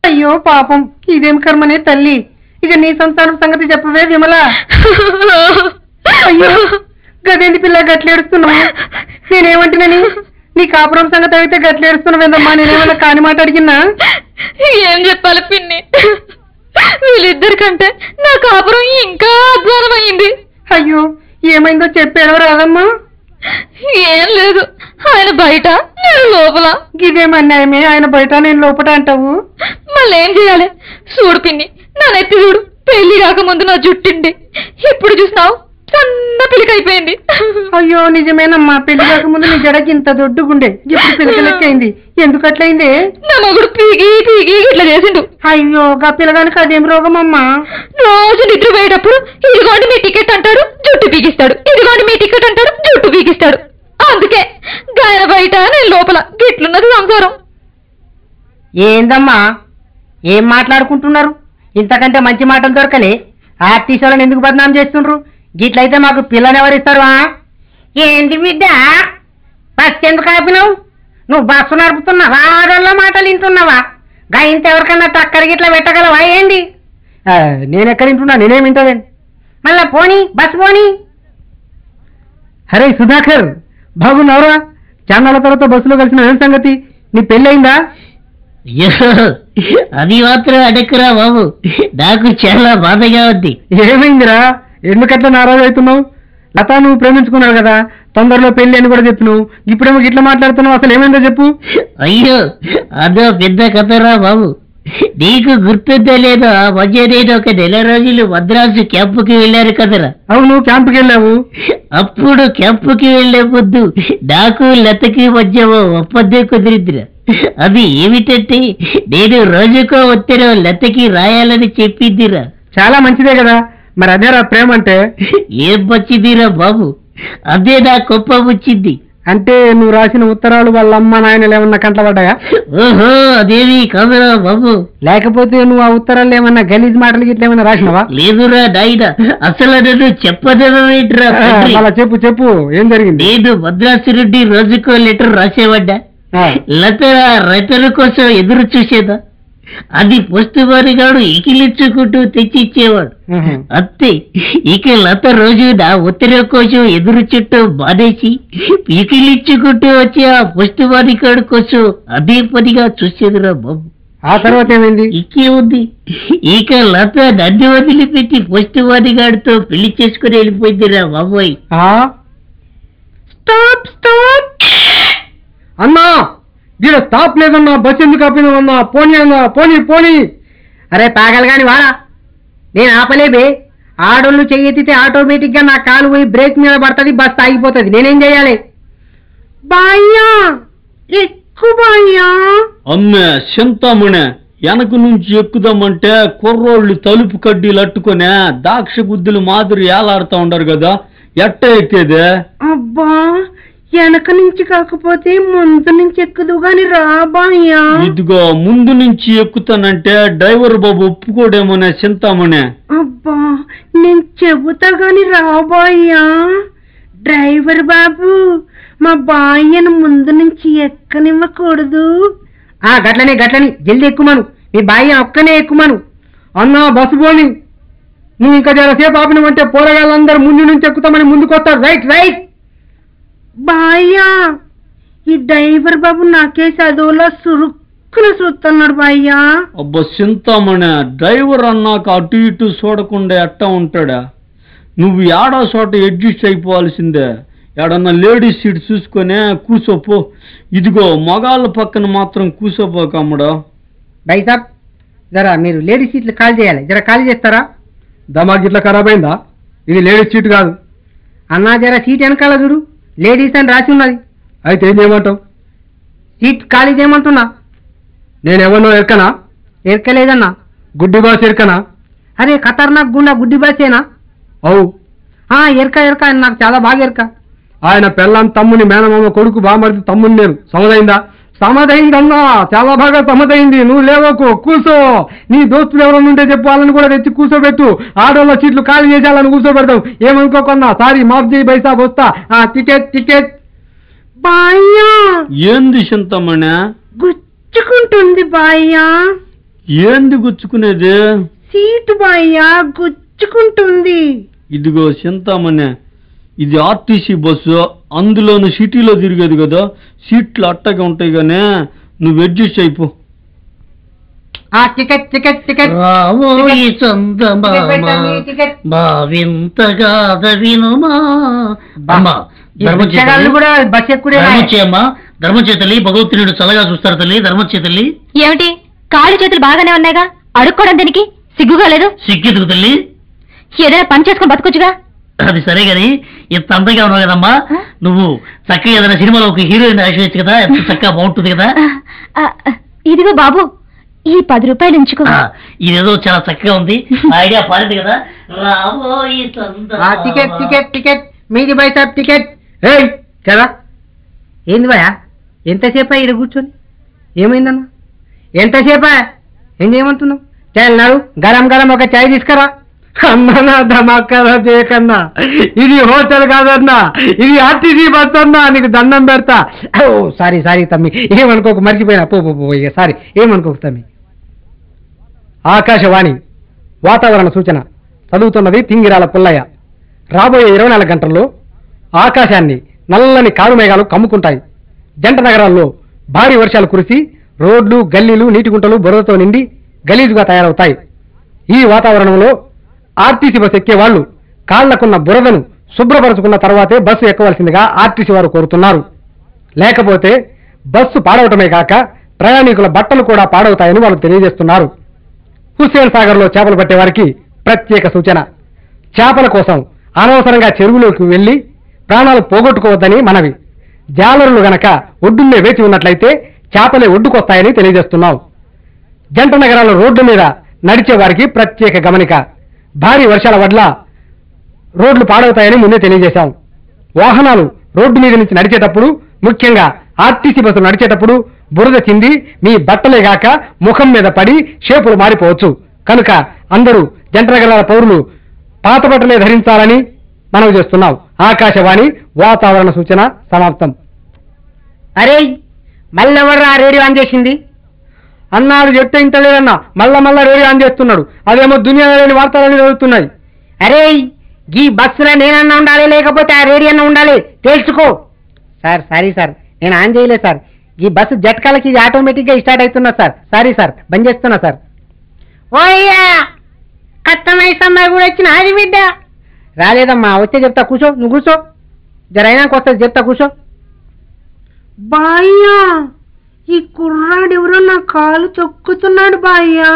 అయ్యో పాపం ఇదేం కర్మనే తల్లి ఇక నీ సంతానం సంగతి చెప్పవే విమల అయ్యో గదేంటి పిల్ల గట్లేడుస్తున్నావు నేనేమంటున్నాని నీ కాపురం సంగతి అయితే గట్లేడుస్తున్నావేందమ్మా నేనేమన్నా కాని మాట అడిగినా ఏం చెప్పాలి పిన్ని వీళ్ళిద్దరికంటే నా కాపురం ఇంకా అధ్వానమైంది అయ్యో ఏమైందో చెప్పాడో రాదమ్మా ఏం లేదు ఆయన బయట నేను లోపల ఇదేం అన్యాయమే ఆయన బయట నేను లోపట అంటావు మళ్ళీ ఏం చేయాలి చూడు పిన్ని నా నెత్తి చూడు పెళ్లి కాకముందు నా జుట్టిండి ఇప్పుడు చూసినావు సన్న పిలికైపోయింది అయ్యో నిజమేనమ్మా పెళ్లి కాకముందు నీ జడకి ఇంత దొడ్డుగుండే ఇప్పుడు పిల్లక లెక్కైంది ఎందుకు అట్లయింది నా మగుడు పీగి పీగి ఇట్లా చేసిండు అయ్యో గా పిల్లగానికి అదేం రోగమమ్మా రోజు నిద్ర పోయేటప్పుడు ఇదిగోండి మీ టికెట్ అంటాడు జుట్టు పీకిస్తాడు ఇదిగోండి మీ టికెట్ అంటాడు జుట్టు పీకిస్తాడు అందుకే గాయన బయట నేను లోపల గిట్లున్నది సంసారం ఏందమ్మా ఏం మాట్లాడుకుంటున్నారు ఇంతకంటే మంచి మాటలు దొరకలే ఆర్టీసీ వాళ్ళని ఎందుకు బదనాం చేస్తుండ్రు గిట్లయితే మాకు పిల్లని ఎవరిస్తారు ఏంటి బిడ్డ బస్ ఎందుకు ఆపినావు నువ్వు బస్సు నడుపుతున్నావా ఆడోళ్ళ మాటలు వింటున్నావా గా ఇంత ఎవరికన్నా టక్కర గిట్ల పెట్టగలవా ఏంది నేను ఎక్కడ వింటున్నా నేనేం వింటలేను మళ్ళా పోనీ బస్ పోనీ అరే సుధాకర్ బాగున్నావురా చాన్నాళ్ళ తర్వాత బస్సులో కలిసిన ఏం సంగతి నీ పెళ్ళయిందా అయ్యో అది మాత్రం అడక్కురా బాబు నాకు చాలా బాధగా ఉంది ఏమైందిరా ఎందుకట్లా నారాజు అవుతున్నావు లత నువ్వు ప్రేమించుకున్నావు కదా తొందరలో పెళ్లి అని కూడా చెప్పినావు ఇప్పుడేమో గిట్లా మాట్లాడుతున్నావు అసలు ఏమైందో చెప్పు అయ్యో అదో పెద్ద కథరా బాబు నీకు గుర్తుందో లేదో ఆ మధ్య నేను ఒక నెల రోజులు మద్రాసు క్యాంపుకి వెళ్ళారు కదరా అవును క్యాంపుకి వెళ్ళావు అప్పుడు క్యాంపుకి వెళ్లే ముందు నాకు లతకి మధ్య ఓ ఒప్పందం కుదిరిందిరా అది ఏమిటంటే నేను రోజుకో ఉత్తరం లతకి రాయాలని చెప్పిందిరా చాలా మంచిదే కదా మరి అదేరా ప్రేమ అంటే ఏం వచ్చిందిరా బాబు అదే నా కొప్ప వచ్చింది అంటే నువ్వు రాసిన ఉత్తరాలు వాళ్ళ అమ్మ నాయనలు ఏమన్నా కంటపడ్డాయా ఓహో అదేమి కాదురా బాబు లేకపోతే నువ్వు ఆ ఉత్తరాలు ఏమన్నా గలీజ్ మాటలు గిట్ల ఏమన్నా రాసినావా లేదురా నాయన అసలు నన్ను చెప్పదవేంట్రా తండ్రి. అలా చెప్పు చెప్పు ఏం జరిగింది నేను మద్రాసు నుండి రోజుకో లెటర్ రాసేవాడ్డా ఆ. లత రైతుల కోసం ఎదురు చూసేదా అది పోస్ట్ గాడు ఇకిలిచ్చుకుంటూ తెచ్చిచ్చేవాడు ఆహా. అంతే ఇక లత రోజు నా ఉత్తరం కోసం ఎదురు చుట్టూ మానేసి ఇకిలిచ్చుకుంటూ వచ్చి ఆ పోస్ట్ గాడు కోసం అదే పనిగా చూసేదిరా బాబు ఆ తర్వాత ఏమైంది ఇకే ఉంది ఇక లత నన్ను వదిలిపెట్టి పోస్ట్ గాడితో పెళ్లి చేసుకుని వెళ్ళిపోయిందిరా బాబోయ్ స్టాప్ స్టాప్ అన్నా దీని స్టాప్ లేదన్నా బస్ ఎందుకు ఆపినావన్నా పోనీ అన్నా పోనీ పోనీ అరే పాగలు గాని వారా నేను ఆపలేబే ఆడోళ్ళు చెయ్యెత్తితే ఆటోమేటిక్ గా నా కాలు పోయి బ్రేక్ మీద పడుతుంది బస్ ఆగిపోతుంది నేనేం చేయాలి బాయ్యా ఎక్కువ బాయ్యా అమ్మే చింతామణి వెనక నుంచి ఎక్కుదామంటే కుర్రోళ్ళు తలుపు కడ్డీలు అట్టుకొని దాక్ష గుద్దులు మాదిరి ఏలాడుతా ఉండరు కదా ఎట్ట ఎక్కేదే అబ్బా వెనక నుంచి కాకపోతే ముందు నుంచి ఎక్కుదు గాని రా బాయ్యా ఇదిగో ముందు నుంచి ఎక్కుతానంటే డ్రైవర్ బాబు ఒప్పుకోడేమోనే చింతామణి అబ్బా నేను చెబుతా గాని రాబోయ్యా డ్రైవర్ బాబు మా బాయ్యను ముందు నుంచి ఎక్కనివ్వకూడదు ఆ గట్లనే గట్లని జల్ది ఎక్కుమను మీ బాయ్య ఒక్కనే ఎక్కుమను అన్నా బస్సు పోని నువ్వు ఇంకా జరసేపు ఆపినవంటే పోరగాళ్ళందరూ ముందు నుంచి ఎక్కుతామని ముందుకొస్తారు రైట్ రైట్ బాయ్యా ఈ డ్రైవర్ బాబు నాకే చదువులో సురుక్కున చూస్తున్నాడు బాయ్యా అబ్బా చింతామణి డ్రైవర్ అన్నాక అటు ఇటు చూడకుండా ఎట్ట ఉంటాడా నువ్వు ఏడో చోట అడ్జస్ట్ అయిపోవాల్సిందే ఏడన్నా లేడీస్ సీట్ చూసుకొని కూసోపో ఇదిగో మగాళ్ళ పక్కన మాత్రం కూసోపోకమ్మడా భాయ్ సాబ్ జరా మీరు లేడీస్ సీట్లు కాల్ చేయాలి జర ఖాళీ చేస్తారా దమాగ్ ఇట్లా ఖరాబ్ అయిందా ఇది లేడీస్ సీట్ కాదు అన్నా జర సీట్ వెనకాల చూడు లేడీస్ అని రాసి ఉన్నది అయితే ఏం చేయమంటావు సీట్ ఖాళీ చేయమంటున్నా నేను ఎవరినో ఎరకనా ఎరకలేదన్నా గుడ్డి బాస్ ఎరకనా అరే ఖతర్నాక్ గుండా గుడ్డి బాసేనా అవు ఆ ఎరక ఎరక నాకు చాలా బాగా ఎరక ఆయన పెళ్ళాం తమ్ముని మేనమామ కొడుకు బామర్ది తమ్ముని నేను సమదైందా సమదైందన్నా చాలా బాగా సమదైంది నువ్వు లేవకు కూసో నీ దోస్తులు ఎవరైనా ఉంటే చెప్పు వాళ్ళని కూడా తెచ్చి కూర్చోబెట్టు ఆడోళ్ళ సీట్లు ఖాళీ చేసేయాలని కూర్చోబెడతాం ఏమనుకోకన్నా సారీ మాఫ్ చేయి బైసాబ్ వస్తా ఆ టికెట్ టికెట్ బాయ్యా ఏంది చింతమణి గుచ్చుకుంటుంది బాయ్యా ఏంది గుచ్చుకునేది సీటు బాయ్యా గుచ్చుకుంటుంది ఇదిగో చింతామణి ఇది ఆర్టీసీ బస్సు అందులోను సిటీలో తిరిగేది కదా సీట్లు అట్టగా ఉంటాయి గానే నువ్వు అడ్జస్ట్ అయిపో ఆ టికెట్ టికెట్ టికెట్ రావోయి చందమామ టికెట్ భావింతగా వినుమా అమ్మా ఈ ధర్మం బిచ్చగాళ్ళు కూడా బస్ ఎక్కుడే ధర్మచేయమ్మా ధర్మచే తల్లి భగవత్తుడు చల్లగా చూస్తారు తల్లి ధర్మచే తల్లి ఏమిటి కాళ్ళు చేతులు బాగానే ఉన్నాయిగా అడుక్కోవడం దీనికి సిగ్గుగా లేదు సిక్కెందుకు తల్లి ఏదైనా పని చేసుకొని బతకొచ్చుగా అది సరే గాని ఇంత అందంగా ఉన్నావు కదమ్మా ఆ? నువ్వు చక్కగా ఏదైనా సినిమాలో ఒక హీరోయిన్ ఆశ్రయించు కదా ఎంత చక్కగా బాగుంటుంది కదా ఆ, ఆ, ఇదిగో బాబు ఈ పది రూపాయలు ఉంచుకో ఆ, ఇదేదో చాలా చక్కగా ఉంది నా ఐడియా పారింది కదా రాబోయి ఆ టికెట్ టికెట్ టికెట్ మీది బై సాబ్ టికెట్ ఏయ్ కదా ఏంది భయ ఎంతసేపా ఇక్కడ కూర్చొని ఏమైందన్నా ఎంతసేపా ఏం చేయమంటున్నావు చాలు గరం గరం ఒక చాయ్ తీసుకురా అమ్మనా ధమాకరా చేయకన్నా ఇది హోటల్ కాదన్నా ఇది ఆర్టీసీ బస్ అన్నా నీకు దండం పెడతా ఓ సారీ సారీ తమ్మి ఏమనుకోకు మర్చిపోయినా పో పో పో ఇక సారీ ఏమనుకోకు తమ్మి ఆకాశవాణి వాతావరణ సూచన చదువుతున్నది తింగిరాల పుల్లయ్య రాబోయే ఇరవై నాలుగు గంటల్లో ఆకాశాన్ని నల్లని కారు మేఘాలు కమ్ముకుంటాయి జంట నగరాల్లో భారీ వర్షాలు కురిసి రోడ్లు గల్లీలు నీటి గుంటలు బురదతో నిండి గలీజుగా తయారవుతాయి ఈ వాతావరణంలో ఆర్టీసీ బస్సు ఎక్కే వాళ్ళు కాళ్లకున్న బురదను శుభ్రపరచుకున్న తర్వాతే బస్సు ఎక్కవలసిందిగా ఆర్టీసీ వారు కోరుతున్నారు లేకపోతే బస్సు పాడవటమే కాక ప్రయాణికుల బట్టలు కూడా పాడవుతాయని వాళ్ళు తెలియజేస్తున్నారు హుస్సేన్ సాగర్ లో చేపలు పట్టే వారికి ప్రత్యేక సూచన చేపల కోసం అనవసరంగా చెరువులోకి వెళ్లి ప్రాణాలు పోగొట్టుకోవద్దని మనవి జాలరులు గనక ఒడ్డున్నే వేచి ఉన్నట్లయితే చేపలే ఒడ్డుకొస్తాయని తెలియజేస్తున్నాం జంట నగరాల రోడ్డు మీద నడిచే వారికి ప్రత్యేక గమనిక భారీ వర్షాల వడ్ల రోడ్లు పాడవుతాయని ముందే తెలియజేశాం వాహనాలు రోడ్డు మీద నుంచి నడిచేటప్పుడు ముఖ్యంగా ఆర్టీసీ బస్సులు నడిచేటప్పుడు బురద చింది మీ బట్టలే గాక ముఖం మీద పడి షేపులు మారిపోవచ్చు కనుక అందరూ జంట నగరాల పౌరులు పాత బట్టలే ధరించాలని మనవి చేస్తున్నాం ఆకాశవాణి వాతావరణ సూచన సమాప్తం అరే మళ్ళెవర్రా రేడియో ఆన్ చేసింది అన్నాడు చెప్తే ఇంత లేదన్నా మళ్ళా మళ్ళా రేడియో ఆన్ చేస్తున్నాడు అదేమో దునియా లేని వార్తలన్నీ చదువుతున్నాయి అరే ఈ బస్సులో నేనన్నా ఉండాలి లేకపోతే ఆ రేడియో అన్న ఉండాలి తెలుసుకో సార్ సారీ సార్ నేను ఆన్ చేయలేదు సార్ ఈ బస్సు జట్కాలకి ఇది ఆటోమేటిక్ గా స్టార్ట్ అవుతున్నా సార్ సారీ సార్ బంద్ చేస్తున్నా సార్ ఓయ్యా కట్టమైసమ్మ కూడా వచ్చిన అది బిడ్డ రాలేదమ్మా వచ్చే చెప్తా కూర్చో నువ్వు కూర్చో జర అయినాక వస్తుంది చెప్తా కూర్చో బాయ్యా ఈ కుర్రాడు ఎవరో నా కాలు తొక్కుతున్నాడు బాయ్యా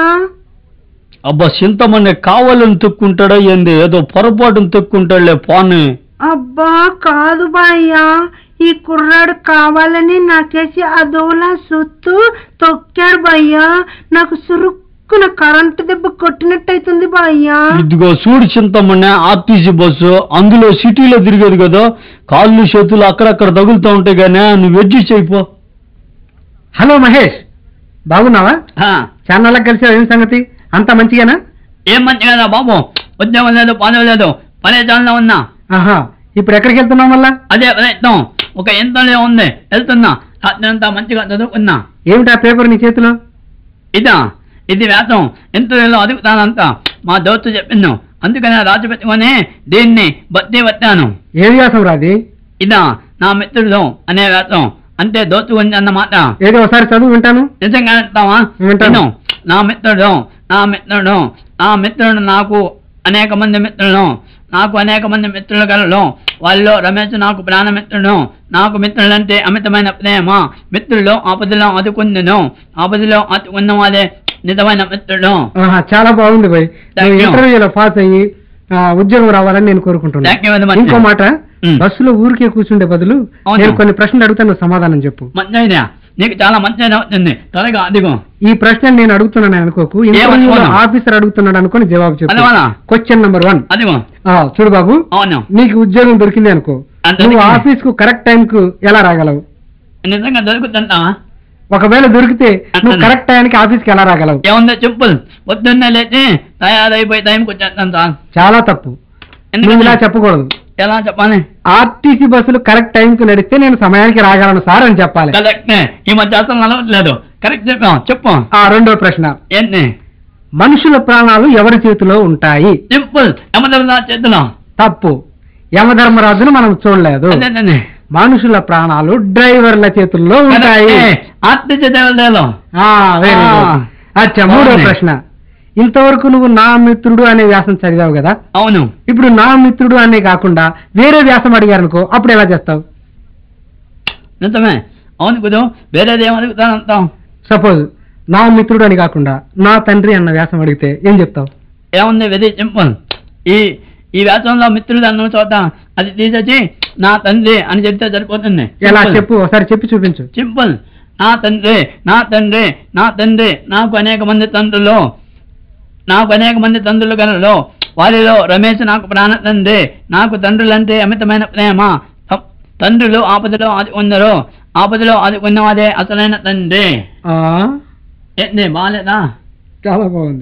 అబ్బా చింతమణి కావాలని తొక్కుంటాడా ఏంది ఏదో పొరపాటును తొక్కుంటాడులే పాని అబ్బా కాదు బాయ్యా ఈ కుర్రాడు కావాలని నాకేసి అదోలా సుత్తు తొక్కాడు బాయ్యా నాకు సురుక్కున కరెంటు దెబ్బ కొట్టినట్టయితుంది బాయ్యా ఇదిగో చూడు చింతమణి ఆర్టీసీ బస్సు అందులో సిటీలో తిరిగేది కదా కాళ్ళు చేతులు అక్కడక్కడ తగులుతూ ఉంటాయి కానీ నువ్వు అడ్జస్ట్ అయిపో హలో మహేష్ బాగున్నావా చాలా కలిసి ఏం సంగతి అంత మంచిగానా ఏం మంచిగా బాబు ఉద్యోగం లేదు పని లేదు పనే చాలా ఉన్నా ఆహా ఇప్పుడు ఎక్కడికి వెళ్తున్నావు మళ్ళా అదే ప్రయత్నం ఒక ఎంతలో ఉంది వెళ్తున్నా రాత్రి అంతా మంచిగా చదువుకున్నా ఏమిటా పేపర్ నీ చేతిలో ఇదా ఇది వేతం ఎంతలో అదుగుతానంత మా దోస్తు చెప్పిండు అందుకనే రాజు పెట్టుకొని దీన్ని బట్టి పట్టాను ఏ వ్యాసం రాది ఇదా నా మిత్రుడు అనే వేతం అంటే దోస్తు గురించి అన్నమాట ఏదో ఒకసారి చదువు వింటాను నిజంగా చెప్తావా వింటాను. విను. నా మిత్రుడు నా మిత్రుడు నా మిత్రుడు నాకు అనేక మంది మిత్రులు నాకు అనేక మంది మిత్రులు కలరు వాళ్ళు రమేష్ నాకు ప్రాణమిత్రుడు నాకు మిత్రులంటే అమితమైన ప్రేమ మిత్రులు ఆపదలో ఆదుకుందును ఆపదలో ఆదుకున్న వాడే నిజమైన మిత్రుడు ఆహా, చాలా బాగుంది భయ్ Thank నువ్వు you. ఇంటర్వ్యూలో పాస్ అయ్యి ఆ, ఉద్యోగం రావాలని నేను కోరుకుంటున్నాను Thank you very much. ఇంకో మాట Mm. బస్సులో ఊరికే కూర్చుండే బదులు అవును. నేను కొన్ని ప్రశ్నలు అడుగుతాను నువ్వు సమాధానం చెప్పు మంచి ఐడియా నీకు చాలా మంచి ఐడియా వచ్చింది త్వరగా అదిగో ఈ ప్రశ్న నేను అడుగుతున్నాను అనుకోకు ఇంటర్వ్యూలో ఏమనుకోను? ఆఫీసర్ అడుగుతున్నాడు అనుకొని జవాబు చెప్పు అదవాలా? క్వశ్చన్ నెంబర్ వన్ అదిగో ఆ, చూడు బాబు అవును నీకు ఉద్యోగం దొరికింది అనుకో అంత నువ్వు దొరికింది. ఆఫీస్ కు కరెక్ట్ టైం కు ఎలా రాగలవు నిజంగా దొరుకుతుంటావా ఒకవేళ దొరికితే నువ్వు అంతే. కరెక్ట్ టైంకి ఆఫీస్ కి ఎలా రాగలవు ఏముందో సింపుల్ పొద్దున్నే లేచి తయారైపోయి టైంకి వచ్చేస్తాను సార్ చాలా తప్పు నువ్వు ఇలా ఎందుకంటే చెప్పకూడదు ఎలా చెప్పాలి ఆర్టీసీ బస్సులు కరెక్ట్ టైం కు నడిస్తే నేను సమయానికి రాగలను సార్ అని చెప్పాలి కరెక్టే ఈ మధ్య అసలు నడవట్లేదు కరెక్ట్ చెప్పాం చెప్పు ఆ రెండో ప్రశ్న ఏంటి మనుషుల ప్రాణాలు ఎవరి చేతిలో ఉంటాయి సింపుల్ యమధర్మరా చేతులు తప్పు యమధర్మరాజును మనం చూడలేదు అదే, అదే, అదే. మనుషుల ప్రాణాలు డ్రైవర్ల చేతుల్లో ఉంటాయి కరెక్టే. ఆత్మహత్య దేవతలు ఆ, very good. ఆ. అచ్చా మూడో అవునే. ప్రశ్న ఇంతవరకు నువ్వు నా మిత్రుడు అనే వ్యాసం చదివావు కదా అవును ఇప్పుడు నా మిత్రుడు అనే కాకుండా వేరే వ్యాసం అడిగారు అనుకో అప్పుడు ఎలా చేస్తావు నిజమే అవును కుదు వేరేది ఏం అడుగుతాను అంటాం సపోజ్ నా మిత్రుడు అని కాకుండా నా తండ్రి అన్న వ్యాసం అడిగితే ఏం చెప్తావు ఏముంది వెరీ సింపుల్ ఈ ఈ వ్యాసంలో మిత్రుడు అన్న చోట అది తీసేసి నా తండ్రి అని చెప్తే సరిపోతుంది ఎలా Simple. చెప్పు ఒకసారి చెప్పి చూపించు సింపుల్ నా తండ్రి నా తండ్రి నా తండ్రి నాకు అనేక మంది తండ్రులు నాకు అనేక మంది తండ్రులు కలరు వారిలో రమేష్ నాకు ప్రాణ తండ్రి నాకు తండ్రులంటే అమితమైన ప్రేమ త- తండ్రులు ఆపదలో అది కొందరు ఆపదలో అది ఉన్నవాదే అసలైన తండ్రి ఆ, ఏంటి బాగాలేదా చాలా బాగుంది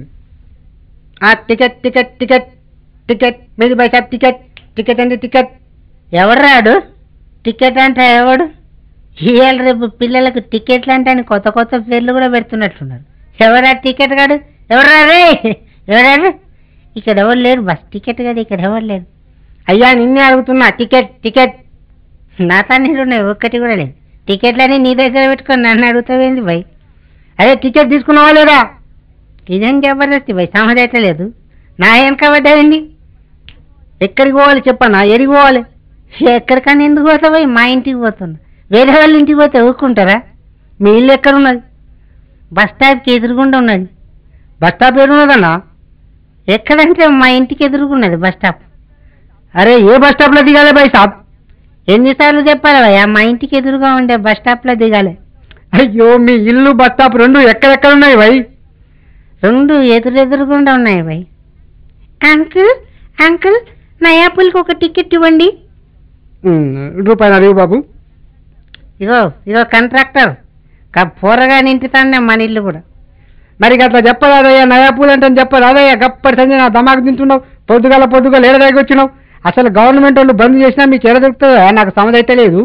ఆ టికెట్ టికెట్ టికెట్ టికెట్ మీది బయట టికెట్ టికెట్ అంటే టికెట్ ఎవరాడు టికెట్ అంటే ఎవడు ఇవాళ రేపు పిల్లలకు టికెట్లు అంటే అని కొత్త కొత్త పేర్లు కూడా పెడుతున్నట్లున్నారు ఎవరా టికెట్ గాడు ఎవరా రే ఎవరాడు ఇక్కడ ఎవరు లేరు బస్ టికెట్ గాడు ఇక్కడ ఎవరు లేరు అయ్యా నిన్నే అడుగుతున్నా టికెట్ టికెట్ నా తన్నీరు ఉన్నాయి ఒక్కటి కూడా లేదు టికెట్లని నీ దగ్గర పెట్టుకొని నన్ను అడుగుతావేంది భయ్ అదే టికెట్ తీసుకున్నావా లేదా ఇదేం జబర్దస్తి భయ్ సమజ్ అయితే లేదు నా వెనక పడ్డావండి ఎక్కడికి పోవాలి చెప్పన్నా ఎడికి పోవాలి ఎక్కడికన్నా ఎందుకు పోతావు మా ఇంటికి పోతున్నా వేరే వాళ్ళ ఇంటికి పోతే ఊరుకుంటారా మీ ఇల్లు ఎక్కడ ఉన్నది బస్ స్టాప్కి ఎదురుగుండా ఉన్నది బస్ స్టాప్ ఏడు ఉన్నదన్నా ఎక్కడంటే మా ఇంటికి ఎదురుగున్నది బస్ స్టాప్ అరే ఏ బస్ స్టాప్ లో దిగాలి బై సాబ్ ఎన్నిసార్లు చెప్పాలి భయ్యా మా ఇంటికి ఎదురుగా ఉండే బస్ స్టాప్లో దిగాలి అయ్యో మీ ఇల్లు బస్ స్టాప్ రెండు ఎక్కడెక్కడ ఉన్నాయి బై రెండు ఎదురెదురుగుండా ఉన్నాయి భయ్ అంకుల్ అంకుల్ నా యాపిల్కి ఒక టికెట్ ఇవ్వండి రూపాయలు అడిగి బాబు ఇగో ఇగో కాంట్రాక్టర్ పోరగా నింటుతానే మన ఇల్లు కూడా మరి అట్లా చెప్పరాదయ్యా నయా పూలు అంటే చెప్పరాదయ్యా గప్పటి సంజయ్ నా దమాకు తింటున్నావు పొద్దుగాల పొద్దుగాల ఏడ దగ్గర వచ్చినావు అసలు గవర్నమెంట్ వాళ్ళు బంద్ చేసినా మీకు ఎడ దొరుకుతుందా నాకు సమజ్ అయితే లేదు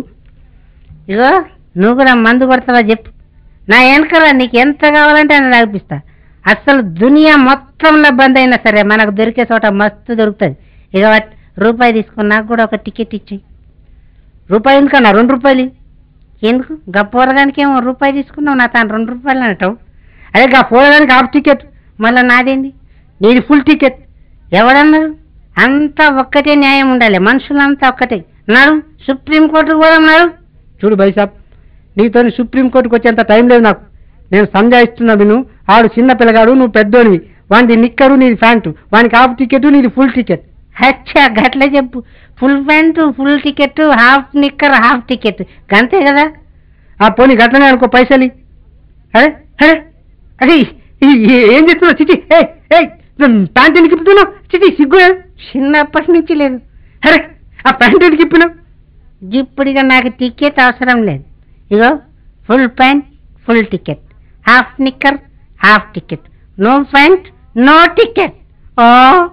ఇగో నువ్వు కూడా మందు కొడతావా చెప్పు నా వెనకరా నీకు ఎంత కావాలంటే అని నడిపిస్తా అసలు దునియా మొత్తంలో బంద్ అయినా సరే మనకు దొరికే చోట మస్తు దొరుకుతుంది ఇక వాట్ రూపాయి తీసుకుని నాకు కూడా ఒక టికెట్ ఇచ్చేయి రూపాయి ఎందుకన్నా రెండు రూపాయలు ఎందుకు గప్పవరగానికి ఏమో రూపాయి తీసుకున్నావు నా తాను రెండు రూపాయలు అంటావు అదే గా పోయడానికి హాఫ్ టికెట్ మళ్ళీ నాదేంది నీది ఫుల్ టికెట్ ఎవడన్నారు అంతా ఒక్కటే న్యాయం ఉండాలి మనుషులంతా ఒక్కటే నడు సుప్రీంకోర్టుకు పోదాం నడు చూడు బైసాబ్ నీతో సుప్రీంకోర్టుకు వచ్చేంత టైం లేదు నాకు నేను సంజాయిస్తున్నా విను ఆడు చిన్న పిల్లగాడు నువ్వు పెద్దోనివి వానిది నిక్కరు నీది ప్యాంటు వానికి హాఫ్ టికెట్ నీది ఫుల్ టికెట్ అచ్చా గట్ల చెప్పు full pant full ticket half నిక్కర్ హాఫ్ టికెట్ గంతే కదా ఆ పోనీ గట్లనే అనుకో పైసలి అరే అరే అరే ఈ- ఈ- ఏం చేస్తున్నావు చిచి ఏ ఏ ప్యాంట్ ఎందుకు ఇప్పుతున్నావు చిచి సిగ్గు లేదు. చిన్నప్పటి నుంచి లేదు అరే ఆ ప్యాంట్ ఎందుకు ఇప్పినావు ఇప్పుడిగా నాకు టికెట్ అవసరం లేదు ఇగో full pant full ticket half నిక్కర్ half ticket no pant no ticket ఓ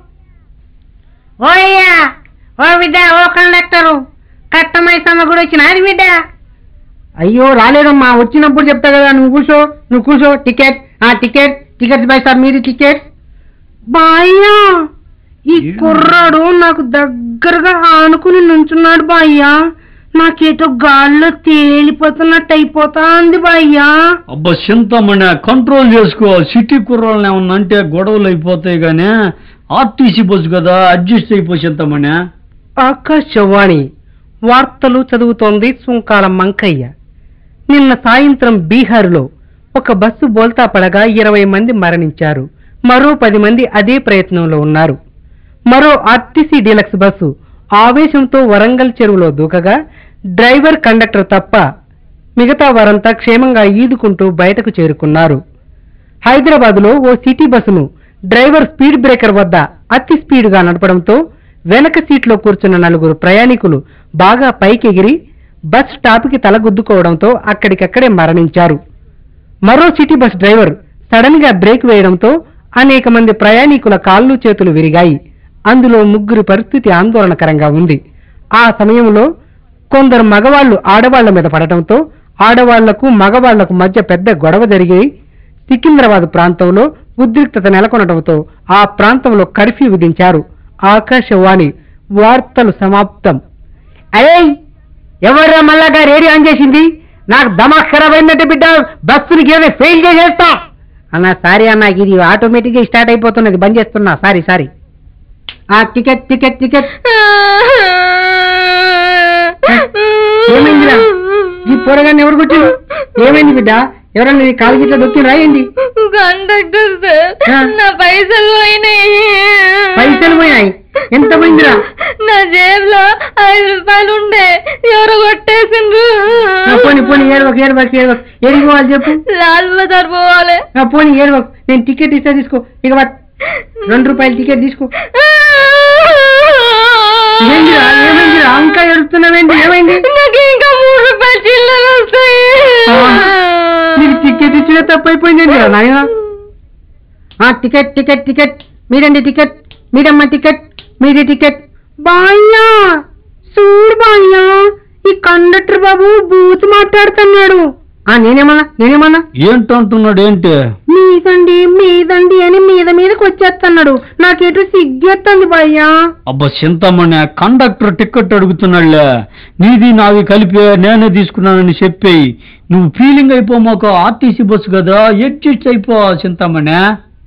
ఓయ్యా ఓ బిడ్డ ఓ కండక్టరు కట్టమైసమ్మ కూడా వచ్చిన అది బిడ్డ అయ్యో రాలేదమ్మా వచ్చినప్పుడు చెప్తా కదా నువ్వు కూర్చో నువ్వు కూర్చో టికెట్ ఆ టికెట్ టికెట్ బై సార్ మీది టికెట్ బాయ్యా ఈ కుర్రాడు నాకు దగ్గరగా ఆనుకుని నుంచున్నాడు బాయ్యా నాకేటో గాల్లో తేలిపోతున్నట్టు అయిపోతాంది బాయ్యా అబ్బా చింతమణి కంట్రోల్ చేసుకో సిటీ కుర్రాళ్ళని ఏమన్నా అంటే గొడవలు అయిపోతాయి కానీ ఆర్టీసీ బస్సు కదా అడ్జస్ట్ అయిపో చింతమణి ఆకాశవాణి వార్తలు చదువుతోంది సుంకాల మంకయ్య నిన్న సాయంత్రం బీహార్లో ఒక బస్సు బోల్తా పడగా ఇరవై మంది మరణించారు మరో పది మంది అదే ప్రయత్నంలో ఉన్నారు మరో ఆర్టీసీ డీలక్స్ బస్సు ఆవేశంతో వరంగల్ చెరువులో దూకగా డ్రైవర్ కండక్టర్ తప్ప మిగతా వారంతా క్షేమంగా ఈదుకుంటూ బయటకు చేరుకున్నారు హైదరాబాద్లో ఓ సిటీ బస్సును డ్రైవర్ స్పీడ్ బ్రేకర్ వద్ద అతి స్పీడ్గా నడపడంతో వెనక సీట్లో కూర్చున్న నలుగురు ప్రయాణికులు బాగా పైకెగిరి బస్ స్టాప్కి తలగుద్దుకోవడంతో అక్కడికక్కడే మరణించారు మరో సిటీ బస్ డ్రైవర్ సడన్ గా బ్రేక్ వేయడంతో అనేక మంది ప్రయాణికుల కాళ్ళు చేతులు విరిగాయి అందులో ముగ్గురి పరిస్థితి ఆందోళనకరంగా ఉంది ఆ సమయంలో కొందరు మగవాళ్లు ఆడవాళ్ల మీద పడటంతో ఆడవాళ్లకు మగవాళ్లకు మధ్య పెద్ద గొడవ జరిగి సికింద్రాబాద్ ప్రాంతంలో ఉద్రిక్తత నెలకొనడంతో ఆ ప్రాంతంలో కర్ఫ్యూ విధించారు ఆకాశవాణి వార్తలు సమాప్తం అరే ఎవర్రా మళ్ళాగా రేడియో ఆన్ చేసింది నాకు దమాక్ ఖరాబ్ అయిందంటే బిడ్డ బస్సునికి ఏదో ఫెయిల్ చేసేస్తా అన్న సారీ అన్న ఇది ఆటోమేటిక్ గా స్టార్ట్ అయిపోతున్నది బంద్ చేస్తున్నా సారీ సారీ ఆ టికెట్ టికెట్ టికెట్ ఏమైందిరా ఈ పోరగాన్ని ఎవరు కొట్టిరు ఏమైంది బిడ్డ ఎవరన్నా నీ కాలు గిట్ల దొక్కి రాయండి కండక్టర్ సార్ ఆ. నా పైసలు పోయినాయి పైసలు పోయినాయి ఎంత పోయిందిరా నా జేబులో ఐదు రూపాయలు ఉండే ఎవరు కొట్టేసిండ్రు ఆ, పోనీ పోనీ ఏడవకు ఏడవకు ఏడవకు ఏడికి పోవాలి చెప్పు లాల్ బజార్ పోవాలి ఆ, పోనీ ఏడవకు నేను టికెట్ ఇస్తా తీసుకో ఇక పట్. రెండు రూపాయలు టికెట్ తీసుకో ఏందిరా ఏమైందిరా ఇంకా ఏడుస్తున్నావేంటి ఏమైంది నాకు ఇంకా మూడు రూపాయలు చిల్లర వస్తాయి ఆ, నీకు టికెట్ ఇచ్చిన తప్పైపోయింది నాయన ఆ టికెట్ టికెట్ టికెట్ మీరండి టికెట్ మీరమ్మ టికెట్ మీది టికెట్ బాయ్యా చూడు బాయ్యా ఈ కండక్టర్ బాబు బూత్ మాట్లాడుతున్నాడు ఆ నేనేమన్నా నేనేమన్నా ఏంటంటున్నాడు ఏంటి మీదండి మీదండి అని మీద మీదకి వచ్చేస్తున్నాడు నాకేటో సిగ్గేస్తుంది బాయ్యా అబ్బా చింతమణి కండక్టర్ టికెట్ అడుగుతున్నాడులే నీది నాది కలిపి నేనే తీసుకున్నానని చెప్పేయి నువ్వు ఫీలింగ్ అయిపోమాక ఆర్టీసీ బస్సు కదా అడ్జస్ట్ అయిపో చింతమణి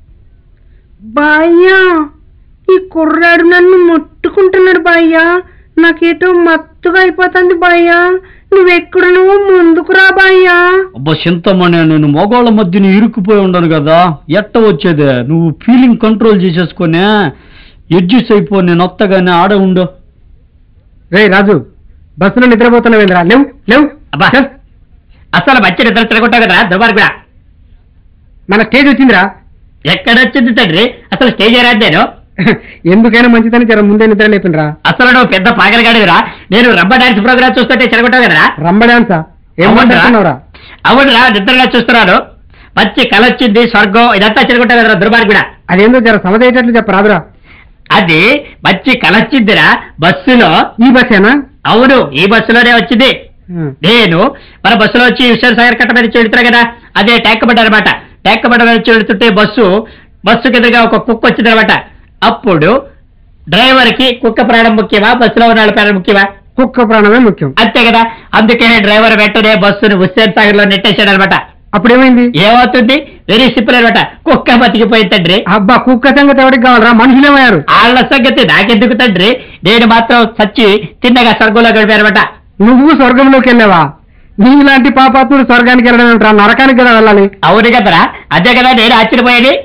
బాయ్యా ఈ కుర్రాడు నన్ను ముట్టుకుంటున్నాడు బాయ్యా నాకేటో మత్తుగా అయిపోతుంది బాయ్యా నువ్వెక్కడ నువ్వు ముందుకు రా బాయ్యా అబ్బా చింతమణి నేను మగవాళ్ళ మధ్యన ఇరుక్కుపోయి ఉండను కదా ఎట్ట వచ్చేదే నువ్వు ఫీలింగ్ కంట్రోల్ చేసేసుకొని అడ్జస్ట్ అయిపో నేను వత్తగానే ఆడ ఉండు రే రాజు బస్సులో నిద్రపోతున్నావేంద్రా లేవు లేవు అబ్బా. చల్. అసలు మంచి నిద్ర తిరగొట్టావు కదా దుర్మార్గుడా మన స్టేజ్ వచ్చిందిరా ఎక్కడొచ్చింది తండ్రి అసలు స్టేజ్ రాదు నేను ఎందుకైనా మంచిదని జర ముందే నిద్ర లేపినరా అసలు నువ్వు పెద్ద పాగలగాడిరా నేను రబ్బ డాన్స్ ప్రోగ్రామ్ చూస్తుంటే చెడగొట్టావు కదరా రంబ డాన్సా ఏం అవునురా. మాట్లాడుతున్నావురా అవునురా నిద్రగా చూస్తున్నాను మంచి కల వచ్చింది స్వర్గం ఇదంతా చెడగొట్టావు కదరా దుర్మార్గుడా అదేందో జర సమదయ్యేటట్లు చెప్పరాదురా అది మంచి కల వచ్చిందిరా బస్సులో ఈ బస్సేనా అవును ఈ బస్సులోనే వచ్చింది నేను మన బస్సులో వచ్చి హుస్సేన్ సాగర్ కట్ట మీద చెడుతున్నా కదా అదే ట్యాంక్ బండ అనమాట ట్యాంక్ బండ మీద చెడుతుంటే బస్సు బస్సు ఎదురుగా ఒక కుక్క వచ్చింది అనమాట అప్పుడు డ్రైవర్ కి కుక్క ప్రాణం ముఖ్యమా బస్సులో ఉన్న వాళ్ళ ప్రాణం ముఖ్యమా కుక్క ప్రాణమే ముఖ్యం అంతే కదా అందుకే డ్రైవర్ వెంటనే బస్సును హుస్సేన్ సాగర్ లో నెట్టేశాడు అనమాట అప్పుడు ఏమైంది ఏమవుతుంది వెరీ సింపుల్ అనమాట కుక్క బతికిపోయింది తండ్రి అబ్బా కుక్క సంగతి ఎవరికి కావాలరా మనుషులేమయ్యారు వాళ్ళ సంగతి నాకెందుకు తండ్రి నేను మాత్రం చచ్చి తిన్నగా స్వర్గంలో గడిపారనమాట నువ్వు స్వర్గంలోకి వెళ్ళావా నీలాంటి పాపాత్ముడు స్వర్గానికి వెళ్ళడం ఏమిట్రా? నరకానికి కదా వెళ్ళాలి అవును కదరా అదే కదా నేను ఆశ్చర్యపోయేది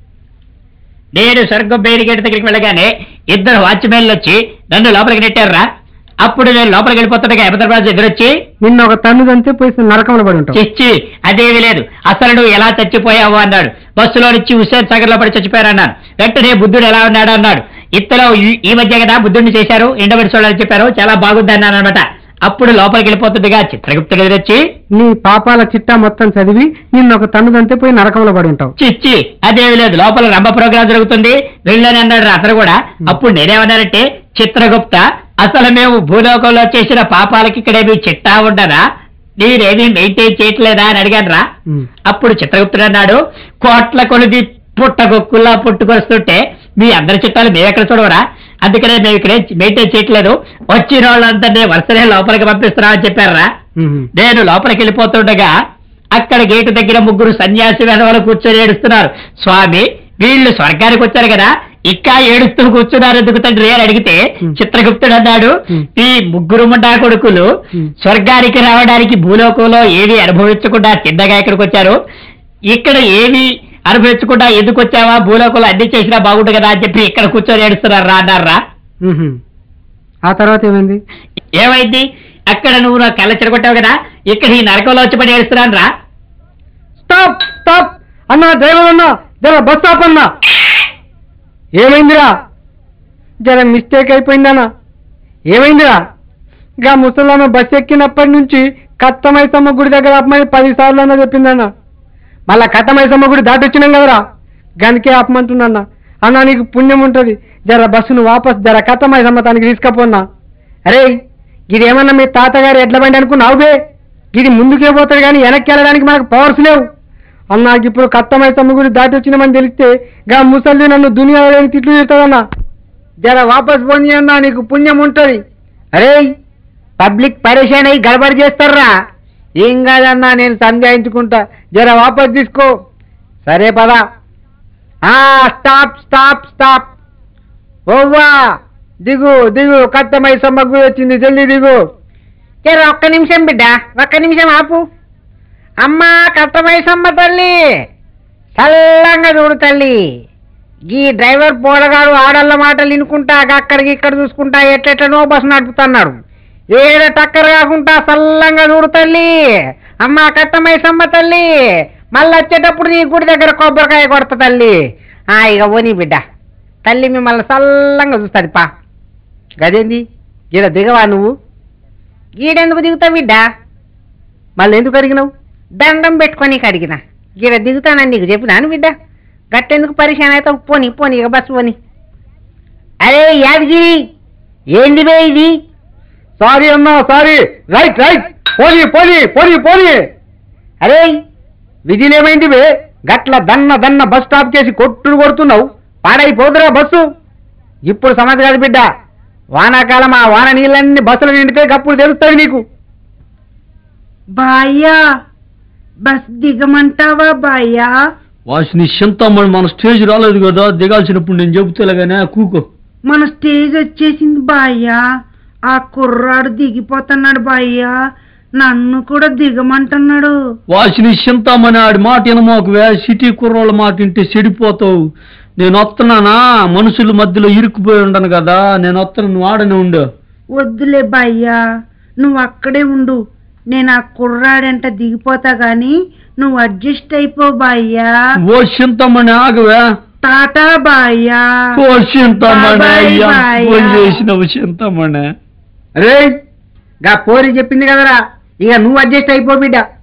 నేను స్వర్గం బయలు గేట్ దగ్గరికి వెళ్ళగానే ఇద్దరు వాచ్మెన్లు వచ్చి నన్ను లోపలికి నెట్టారురా అప్పుడు నేను లోపలికి వెళ్ళిపోతుండగా హైదరాబాద్ ఎదురొచ్చి నిన్న ఒక తన్ను తంతే పోయి నరకంలో పడి ఉంటావు చిచ్చి అదేమీ లేదు అసలు నువ్వు ఎలా చచ్చిపోయావు అన్నాడు బస్సులో నుంచి హుస్సేన్ సాగర్ లో పడి చచ్చిపోయారన్నాను వెంటనే బుద్ధుడు ఎలా ఉన్నాడు అన్నాడు ఇంతలో ఈ- ఈ మధ్య కదా బుద్ధుడిని చేశారు ఎండబడి చూడాలని చెప్పారు చాలా బాగుంది అన్నాను అనమాట అప్పుడు లోపలికి వెళ్ళిపోతుండగా చిత్రగుప్తుడు ఎదురొచ్చి నీ పాపాల చిట్టా మొత్తం చదివి నిన్న ఒక తన్ను తంతే పోయి నరకంలో పడి ఉంటావు చిచ్చి అదేమి లేదు లోపల రంభ ప్రోగ్రామ్ జరుగుతుంది వెళ్ళని అన్నాడు అతను కూడా అప్పుడు నేనేమన్నానంటే చిత్రగుప్త అసలు మేము భూలోకంలో చేసిన పాపాలకి ఇక్కడేమి చిట్టా ఉండదా నేనేమీ మెయింటైన్ చేయట్లేదా అని అడిగాను రా ఉమ్. అప్పుడు చిత్రగుప్తుడు అన్నాడు కోట్ల కొలిది పుట్టగొక్కుల్లా పుట్టుకొస్తుంటే మీ అందరి చిట్టాలు మేము ఎక్కడ చూడవరా అందుకనే మేము ఇక్కడే మెయింటైన్ చేయట్లేదు వచ్చిన వాళ్ళందరినీ వరుసనే లోపలికి పంపిస్తున్నామని చెప్పారా ఉమ్. నేను లోపలికి వెళ్ళిపోతుండగా అక్కడ గేటు దగ్గర ముగ్గురు సన్యాసి వెధవలు కూర్చొని ఏడుస్తున్నారు స్వామి వీళ్ళు స్వర్గానికి వచ్చారు కదా ఇంకా ఏడుస్తూ కూర్చున్నారు ఎందుకు తండ్రి అని అడిగితే Hmm. చిత్రగుప్తుడు అన్నాడు Hmm. ఈ ముగ్గురు ముండా కొడుకులు Hmm. స్వర్గానికి రావడానికి భూలోకంలో ఏవి అనుభవించకుండా తిన్నగా ఇక్కడికి వచ్చారు ఇక్కడ ఏవి అనుభవించకుండా ఎందుకు వచ్చావా భూలోకంలో అన్ని చేసినా బాగుండు కదా అని చెప్పి ఇక్కడ కూర్చొని ఏడుస్తున్నారు రా అన్నారా ఉహుం. ఆ తర్వాత ఏమైంది ఏమైంది అక్కడ నువ్వు నా కళ్ళ చెడగొట్టావు కదా ఇక్కడ ఈ నరకంలో వచ్చి పడి ఏడుస్తున్నాను రా స్టాప్ స్టాప్ అన్నా డ్రైవర్ అన్నా జర బస్ స్టాప్ అన్నా ఏమైందిరా జర మిస్టేక్ అయిపోయిందన్నా ఏమైందిరా గా ముసలామె బస్ ఎక్కినప్పటి నుంచి కత్తమైసమ్మ గుడి దగ్గర ఆపమని పది సార్లు అన్న చెప్పిందన్న మళ్ళా కట్టమైసమ్మ గుడి దాటొచ్చినాం కదరా గనికే ఆపమంటున్నా అన్నా నీకు పుణ్యం ఉంటది జర బస్సును వాపస్ జర కట్టమైసమ్మ తనకి తీసుకపోన్నా అరే ఇదేమన్నా మీ తాతగారు ఎడ్ల బండి అనుకున్నావు బే ఇది ముందుకే పోతాడు కానీ వెనక్కి వెళ్ళడానికి మనకు పవర్స్ లేవు అన్నాకి ఇప్పుడు కట్టమై తమ్ము గురించి దాటి వచ్చినామని తెలిస్తే గా ముసలి నన్ను దునియా లేని తిట్లు చేస్తాడన్నా జర వాపస్ పోనీ అన్నా నీకు పుణ్యం ఉంటది అరే పబ్లిక్ పరేషాన్ అయ్యి గడబడి చేస్తారా ఏం కాదన్నా నేను సంజాయించుకుంటా జర వాపస్ తీసుకో సరే పదా ఆ స్టాప్ స్టాప్ స్టాప్ ఓవ్వా దిగు దిగు కట్టమై సమ్మగ్గు వచ్చింది జల్దీ దిగు జర ఒక్క నిమిషం బిడ్డ ఒక్క నిమిషం ఆపు అమ్మా కట్టమై సమ్మ తల్లి చల్లంగా చూడు తల్లి ఈ డ్రైవర్ పోడగాడు ఆడళ్ళ మాటలు వినుకుంటా అక్కడికి ఇక్కడ చూసుకుంటా ఎట్లెట్లనో బస్సు నడుపుతున్నాడు ఏడ టక్కర్ కాకుండా చల్లంగా చూడు తల్లి అమ్మా కట్టమై సమ్మ తల్లి మళ్ళీ వచ్చేటప్పుడు నీ గుడి దగ్గర కొబ్బరికాయ కొడతా తల్లి ఆ ఇక ఓని బిడ్డ తల్లి మిమ్మల్ని చల్లంగా చూస్తుంది పా గదేంది ఈడ దిగవా నువ్వు గీడెందుకు దిగుతావు బిడ్డ మళ్ళీ ఎందుకు అడిగినావు దండం పెట్టుకొని అడిగిన గీడ దిగుతానని నీకు చెప్పినాను బిడ్డ గట్టెందుకు పరిశాన్ అవుతావు పోని పోని ఇక బస్సు పోని అరే యాదగిరి ఏంది బే ఇది సారీ అమ్మా సారీ రైట్ రైట్ పోనీ పోనీ పోనీ పోనీ అరే విధిలేమైంది బే గట్ల దన్న దన్న బస్ స్టాప్ చేసి కొట్టుడు కొడుతున్నావు పాడైపోదురా బస్సు ఇప్పుడు సమస్య కాదు బిడ్డ వానాకాలం ఆ వాన నీళ్ళన్నీ బస్సులు నిండితే గప్పుడు తెలుస్తుంది నీకు బాయ్యా బస్ దిగమంటావా బాయ్యా వాసిని చింతమ్మని మన స్టేజ్ రాలేదు కదా దిగాల్సినప్పుడు నేను చెబుతేలాగానే కూకో మన స్టేజ్ వచ్చేసింది బాయ్యా ఆ కుర్రాడు దిగిపోతున్నాడు బాయ్యా నన్ను కూడా దిగమంటున్నాడు వాసిని చింతామని ఆడి మాట వినమోకవే సిటీ కుర్రోళ్ళ మాట వింటే చెడిపోతావు నేను వస్తున్నానా మనుషుల మధ్యలో ఇరుక్కుపోయి ఉండను కదా నేను వస్తాను నువ్వు ఆడనే ఉండు వద్దులే బాయ్యా నువ్వు అక్కడే ఉండు నేను ఆ కుర్రాడంట దిగిపోతా గాని నువ్వు అడ్జస్ట్ అయిపో బాయ్యా ఓ చింతమ్మని ఆగవే టాటా బాయ్యా ఓ చింతమ్మని బాయ్ అయ్యా బాయ్. ఫోన్ చేసినవు చింతమ్మని అరే గా పోరి చెప్పింది కదరా ఇక నువ్వు అడ్జస్ట్ అయిపో బిడ్డ